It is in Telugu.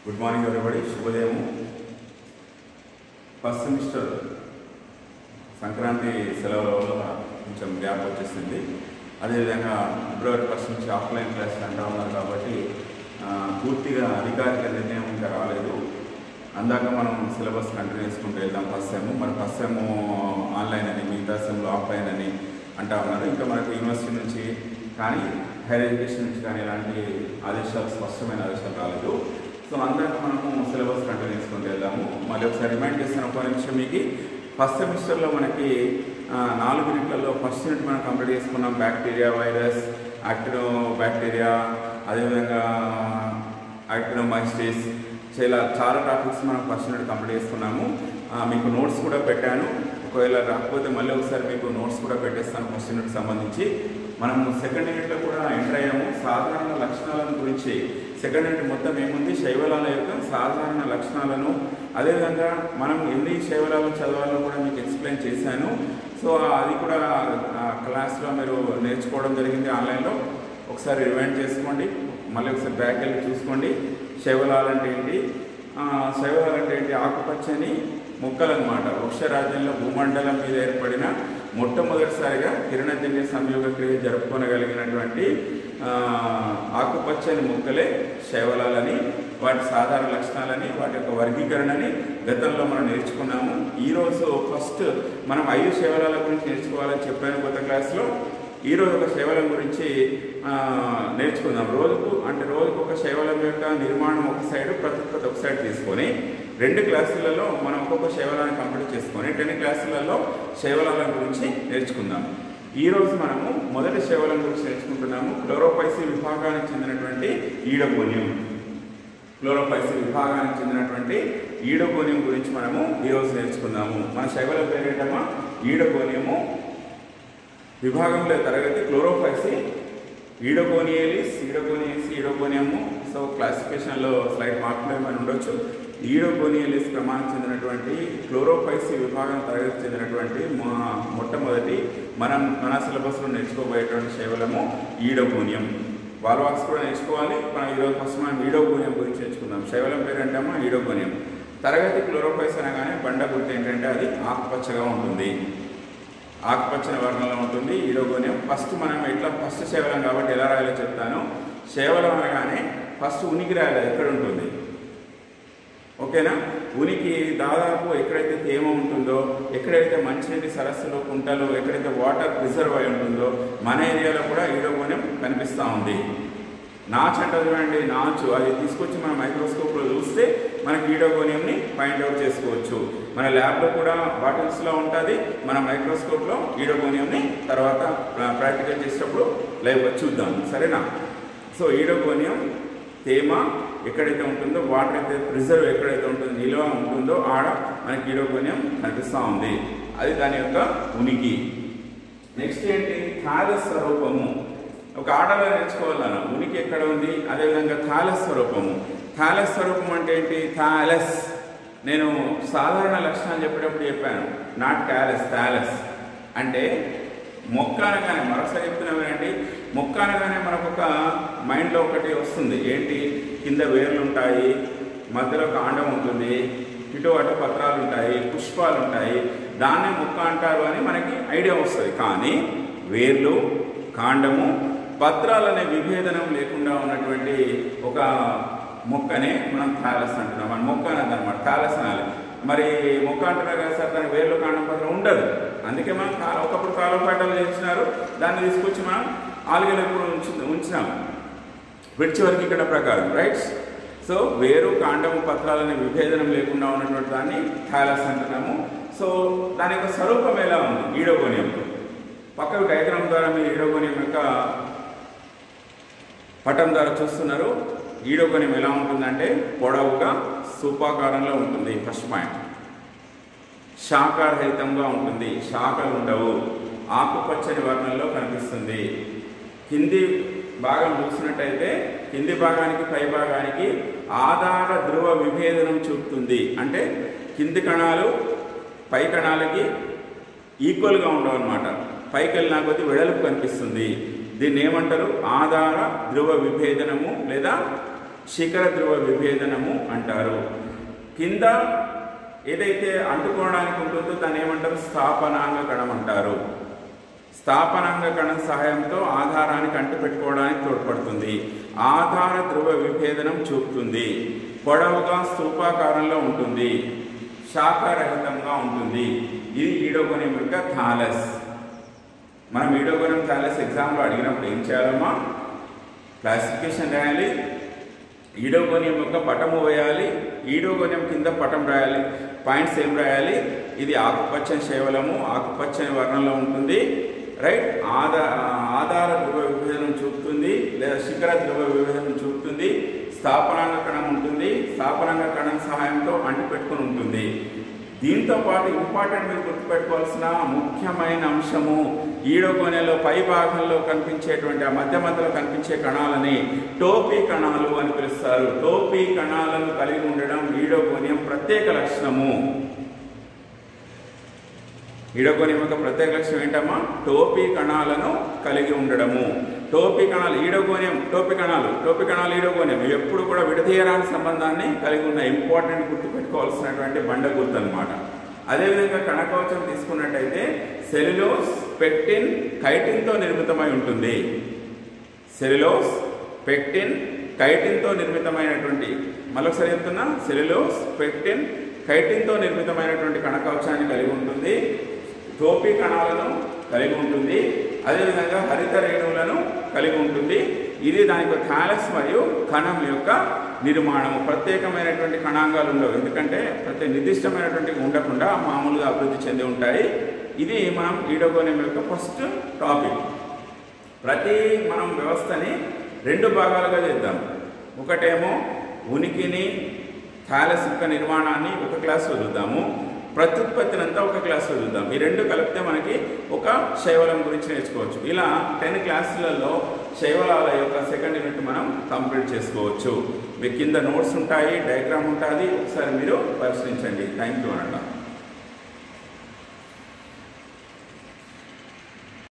గుడ్ మార్నింగ్ ఎవరిబడి శుభోదయం ఫస్ట్ సెమిస్టర్ సంక్రాంతి సెలవుల వల్ల కొంచెం గ్యాప్ వచ్చేసింది అదేవిధంగా ఫిబ్రవరి ఫస్ట్ నుంచి ఆఫ్లైన్ క్లాసులు అంటా ఉన్నారు కాబట్టి ఆ, పూర్తిగా అధికారిక నిర్ణయం ఇంకా రాలేదు అందాక మనం సిలబస్ కంటిన్యూ చేసుకుంటూ వెళ్దాం ఫస్ట్ సెమ్ మన ఫస్ట్ సెమ్ ఆన్లైన్ అని మిగతా సెమ్లో ఆఫ్లైన్ అని అంటా ఉన్నారు ఇంకా మనకు యూనివర్సిటీ నుంచి కానీ హైయర్ ఎడ్యుకేషన్ నుంచి కానీ ఎలాంటి ఆదేశాలు స్పష్టమైన ఆదేశాలు రాలేదు సో అందాక మనము సిలబస్ కంటిన్యూ చేసుకుంటూ వెళ్దాము మళ్ళీ ఒకసారి రిమైండ్ చేస్తాను ఒక నిమిషం మీకు ఫస్ట్ సెమిస్టర్లో మనకి ఆ, నాలుగు యూనిట్లలో ఫస్ట్ యూనిట్ మనం కంప్లీట్ చేసుకున్నాం బ్యాక్టీరియా వైరస్ యాక్టినో బ్యాక్టీరియా అదేవిధంగా యాక్టినోమైస్టిస్ ఇలా చాలా టాపిక్స్ మనం ఫస్ట్ యూనిట్ కంప్లీట్ చేసుకున్నాము ఆ, మీకు నోట్స్ కూడా పెట్టాను ఒకవేళ రాకపోతే మళ్ళీ ఒకసారి మీకు నోట్స్ కూడా పెట్టేస్తాను ఫస్ట్ యూనిట్ సంబంధించి మనం సెకండ్ యూనిట్లో కూడా ఎంటర్ అయ్యాము సాధారణ లక్షణాలను గురించి సెకండ్ యూనిట్ మొత్తం ఏముంది శైవలాల యొక్క సాధారణ లక్షణాలను అదేవిధంగా మనం ఎన్ని శైవలాలు చదవాలో కూడా మీకు ఎక్స్ప్లెయిన్ చేశాను సో అది కూడా ఆ, క్లాస్లో మీరు నేర్చుకోవడం జరిగింది ఆన్లైన్లో ఒకసారి రివైండ్ చేసుకోండి మళ్ళీ ఒకసారి బ్యాక్ వెళ్ళి చూసుకోండి శైవలాలు అంటే ఏంటి ఆ, శైవలాలు అంటే ఏంటి ఆకుపచ్చని మొక్కలు అనమాట వృక్షరాజ్యంలో భూమండలం మీద ఏర్పడిన మొట్టమొదటిసారిగా కిరణజన్య సంయోగ క్రియ జరుపుకోనగలిగినటువంటి ఆ, ఆకుపచ్చని మొక్కలే శైవలాలని వాటి సాధారణ లక్షణాలని వాటి యొక్క వర్గీకరణని గతంలో మనం నేర్చుకున్నాము ఈరోజు ఫస్ట్ మనం ఐదు శైవలాల గురించి నేర్చుకోవాలని చెప్పాను కొత్త క్లాస్లో ఈరోజు ఒక శైవలం గురించి ఆ, నేర్చుకుందాం రోజుకు అంటే రోజుకు ఒక శైవలం యొక్క నిర్మాణం ఒక సైడ్ ప్రతిపత్తి ఒక సైడ్ తీసుకొని రెండు క్లాసులలో మనం ఒక్కొక్క శైవలాన్ని కంప్లీట్ చేసుకొని రెండు క్లాసులలో శైవలాల గురించి నేర్చుకుందాం ఈ రోజు మనము మొదటి శైవలం గురించి నేర్చుకుంటున్నాము క్లోరోపైసి విభాగానికి చెందినటువంటి ఈడగోనియం క్లోరోపైసి విభాగానికి చెందినటువంటి ఈడగోనియం గురించి మనము ఈరోజు నేర్చుకుందాము మన శైవల పేరేటమా ఈడగోనియము విభాగంలో తరగతి క్లోరోఫైసి ఈడోకోనియలిస్ ఈడోకోనియస్ ఈడోకోనియము సో క్లాసిఫికేషన్లో స్లైడ్ మార్కులు ఏమైనా ఉండొచ్చు ఈడోకోనియలిస్ క్రమానికి చెందినటువంటి క్లోరోఫైసి విభాగం తరగతి చెందినటువంటి మా మొట్టమొదటి మనం మన సిలబస్లో నేర్చుకోబోయేటువంటి శైవలము ఈడోకోనియం వాల్వాక్స్ కూడా నేర్చుకోవాలి మనం ఈరోజు ఫస్ట్ మనం ఈడోకోనియం గురించి నేర్చుకుందాం శైవలం పేరు అంటామా ఈడోకోనియం తరగతి క్లోరోఫైస్ అనగానే బండ గుర్తు ఏంటంటే అది ఆకుపచ్చగా ఉంటుంది ఆకుపచ్చని వర్ణంలో ఉంటుంది ఈడోగోనియం ఫస్ట్ మనం ఎట్లా ఫస్ట్ శైవలం కాబట్టి ఎలా రాయాలో చెప్తాను శైవలం అనగానే ఫస్ట్ ఉనికి రాయాలి ఎక్కడ ఉంటుంది ఓకేనా ఉనికి దాదాపు ఎక్కడైతే తేమ ఉంటుందో ఎక్కడైతే మంచినీటి సరస్సులు కుంటలు ఎక్కడైతే వాటర్ ప్రిజర్వ్ అయి ఉంటుందో మన ఏరియాలో కూడా ఈడోగోనియం కనిపిస్తూ ఉంది నాచు అంటే చూడండి నాచు అది తీసుకొచ్చి మన మైక్రోస్కోప్లో చూస్తే మనకి ఈడోగోనియంని పాయింట్ అవుట్ చేసుకోవచ్చు మన ల్యాబ్లో కూడా బాటిల్స్లో ఉంటుంది మన మైక్రోస్కోప్లో ఈడోగోనియంని తర్వాత ప్రాక్టికల్ చేసేటప్పుడు లైవ్ చూద్దాం సరేనా సో ఈడోగోనియం తేమ ఎక్కడైతే ఉంటుందో వాటర్ అయితే ప్రిజర్వ్ ఎక్కడైతే ఉంటుందో నిల్వ ఉంటుందో ఆడ మనకి ఈడోగోనియం కనిపిస్తూ ఉంది అది దాని యొక్క ఉనికి నెక్స్ట్ ఏంటి థాల స్వరూపము ఒక ఆటలో నేర్చుకోవాలన్న ఉనికి ఎక్కడ ఉంది అదేవిధంగా థాల స్వరూపము థాల స్వరూపం అంటే ఏంటి థాలస్ నేను సాధారణ లక్షణాలు చెప్పేటప్పుడు చెప్పాను నాట్ క్యాలస్ థాలస్ అంటే మొక్క అనగానే మరొకసారి చెప్తున్నామేనండి మొక్క అనగానే మనకు ఒక మైండ్లో ఒకటి వస్తుంది ఏంటి కింద వేర్లు ఉంటాయి మధ్యలో కాండం ఉంటుంది ఇటు అటు పత్రాలు ఉంటాయి పుష్పాలు ఉంటాయి దాన్నే మొక్క అంటారు అని మనకి ఐడియా వస్తుంది కానీ వేర్లు కాండము పత్రాలు అనే విభేదనం లేకుండా ఉన్నటువంటి ఒక మొక్కనే మనం థాలస్ అంటున్నాం మన మొక్క అనేది అనమాట థాలస్ అనాలి మరి మొక్క అంటున్నారు కదా సార్ దాని వేర్లు కాండం పత్రం ఉండదు అందుకే మనం కా- ఒకప్పుడు కాలం పాటలు చేసినారు దాన్ని తీసుకొచ్చి మనం ఆలుగలు ఎప్పుడు ఉంచి ఉంచినాం విడిచి వర్గీకరణ ప్రకారం రైట్ సో వేరు కాండము పత్రాలనే విభేదనం లేకుండా ఉన్నటువంటి దాన్ని థాలస్ అంటున్నాము సో దాని యొక్క స్వరూపం ఎలా ఉంది ఈడోగోనియంలో పక్కకు డయాగ్రామ్ ద్వారా మీరు ఈడోగోనియం యొక్క పటం ద్వారా చూస్తున్నారు ఈడోగోనియం ఎలా ఉంటుందంటే పొడవుగా స్థూపాకారంలో ఉంటుంది ఫస్ట్ పాయింట్ శాఖారహితంగా ఉంటుంది శాఖలు ఉండవు ఆకుపచ్చని వర్ణంలో కనిపిస్తుంది కింది భాగం చూసినట్టయితే కింది భాగానికి పై భాగానికి ఆధార ధ్రువ విభేదనం చూపుతుంది అంటే కింది కణాలు పై కణాలకి ఈక్వల్గా ఉండవు అనమాట పైకి వెళ్ళినా కొద్దీ వెడల్పు కనిపిస్తుంది దీన్ని ఏమంటారు ఆధార ధ్రువ విభేదనము లేదా శిఖర ధ్రువ విభేదనము అంటారు కింద ఏదైతే అంటుకోవడానికి ఉంటుందో దాన్ని ఏమంటారు స్థాపనాంగ కణం అంటారు స్థాపనాంగ కణం సహాయంతో ఆధారానికి అంటు పెట్టుకోవడానికి తోడ్పడుతుంది ఆధార ధ్రువ విభేదనం చూపుతుంది పొడవుగా స్థూపాకారంలో ఉంటుంది శాఖారహితంగా ఉంటుంది ఇది ఈడోగోనియం యొక్క థాలస్ మనం ఈడోగోనియం థాలస్ ఎగ్జామ్లో అడిగినప్పుడు ఏం చేయాలమ్మా క్లాసిఫికేషన్ రాయాలి ఈడోగోనియం యొక్క పటము వేయాలి ఈడోగోనియం కింద పటం రాయాలి పాయింట్స్ ఏం రాయాలి ఇది ఆకుపచ్చని శైవలము ఆకుపచ్చని వర్ణంలో ఉంటుంది రైట్ ఆధార ఆధార ధ్రువ విభజనం చూపుతుంది లేదా శిఖర ధ్రువ విభజనం చూపుతుంది స్థాపనాంగ కణం ఉంటుంది స్థాపనాంగ కణం సహాయంతో అంటి పెట్టుకుని ఉంటుంది దీంతో పాటు ఇంపార్టెంట్ మీరు గుర్తుపెట్టుకోవాల్సిన ముఖ్యమైన అంశము ఈడోగోనెలో పై భాగంలో కనిపించేటువంటి ఆ మధ్య మధ్యలో కనిపించే కణాలని టోపీ కణాలు అని పిలుస్తారు టోపీ కణాలను కలిగి ఉండడం ఈడోగోనియం ప్రత్యేక లక్షణము ఈడోగోనియం యొక్క ప్రత్యేక లక్షణం ఏంటమ్మా టోపీ కణాలను కలిగి ఉండడము టోపీ కణాలు ఈడోగోనియం టోపీ కణాలు టోపీ కణాలు ఈడోగోనియం ఇవి ఎప్పుడు కూడా విడదీయరాని సంబంధాన్ని కలిగి ఉన్న ఇంపార్టెంట్ గుర్తుపెట్టుకోవాల్సినటువంటి బండ గుర్తు అనమాట అదేవిధంగా కణకవచం తీసుకున్నట్టయితే సెల్యులోస్ పెక్టిన్ కైటిన్తో నిర్మితమై ఉంటుంది సెల్యులోస్ పెక్టిన్ కైటిన్తో నిర్మితమైనటువంటి మరొకసారి చెప్తున్నా సెల్యులోస్ పెక్టిన్ కైటిన్తో నిర్మితమైనటువంటి కణకవచాన్ని కలిగి ఉంటుంది టోపీ కణాలను కలిగి ఉంటుంది అదేవిధంగా హరిత రేణువులను కలిగి ఉంటుంది ఇది దాని యొక్క థాలస్ మరియు కణం యొక్క నిర్మాణము ప్రత్యేకమైనటువంటి కణాంగాలు ఉండవు ఎందుకంటే ప్రతి నిర్దిష్టమైనటువంటి ఉండకుండా మామూలుగా అభివృద్ధి చెంది ఉంటాయి ఇది మనం ఈడోగోనియం యొక్క ఫస్ట్ టాపిక్ ప్రతి మనం వ్యవస్థని రెండు భాగాలుగా చేద్దాం ఒకటేమో ఉనికిని థాలస్ యొక్క నిర్మాణాన్ని ఒక క్లాస్ చదువుతాము ప్రత్యుత్పత్తిని అంతా ఒక క్లాస్ చదువుతాం ఈ రెండు కలిపితే మనకి ఒక శైవలం గురించి నేర్చుకోవచ్చు ఇలా టెన్ క్లాసులలో శైవలాల యొక్క సెకండ్ యూనిట్ మనం కంప్లీట్ చేసుకోవచ్చు మీ కింద నోట్స్ ఉంటాయి డయాగ్రామ్ ఉంటుంది ఒకసారి మీరు పరిశీలించండి థ్యాంక్ యూ అనండి